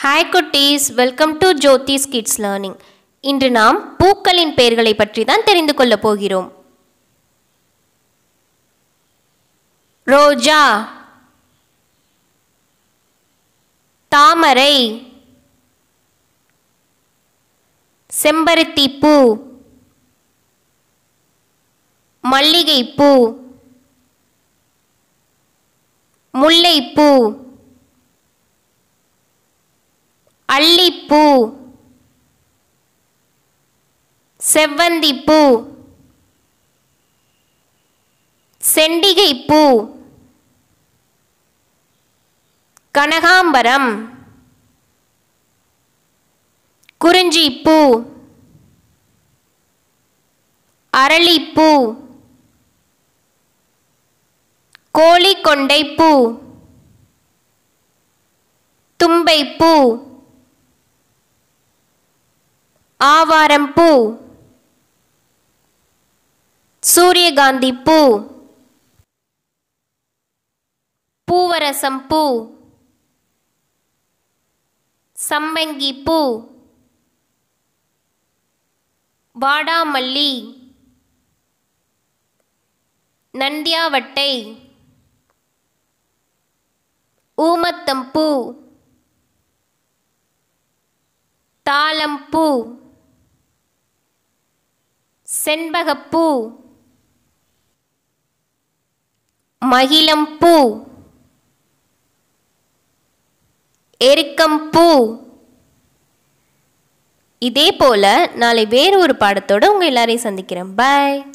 hi குட்டீஸ் welcome to Jothi's kids learning இன்று நாம் பூக்களின் பெயர்களை பற்றி தான் தெரிந்து கொள்ளப் போகிறோம் ரோஜா தாமரை செம்பருத்தி பூ மல்லிகைப்பூ முல்லைப்பூ அல்லிப்பூ செவ்வந்திப்பூ செண்டிகைப்பூ கனகாம்பரம் குறிஞ்சிப்பூ அரளிப்பூ கோழிக்கொண்டைப்பூ தும்பைப்பூ ஆவாரம்பூ சூரியகாந்தி பூ பூவரசம் பூ சம்பங்கி பூ வாடாமல்லி நந்தியாவட்டை ஊமத்தம்பூ தாளம்பூ செண்பகப்பூ மகிழம்பூ எருக்கம்பூ இதே போல நாளை வேறு ஒரு பாடத்தோடு உங்கள் எல்லாரையும் சந்திக்கிறேன் பாய்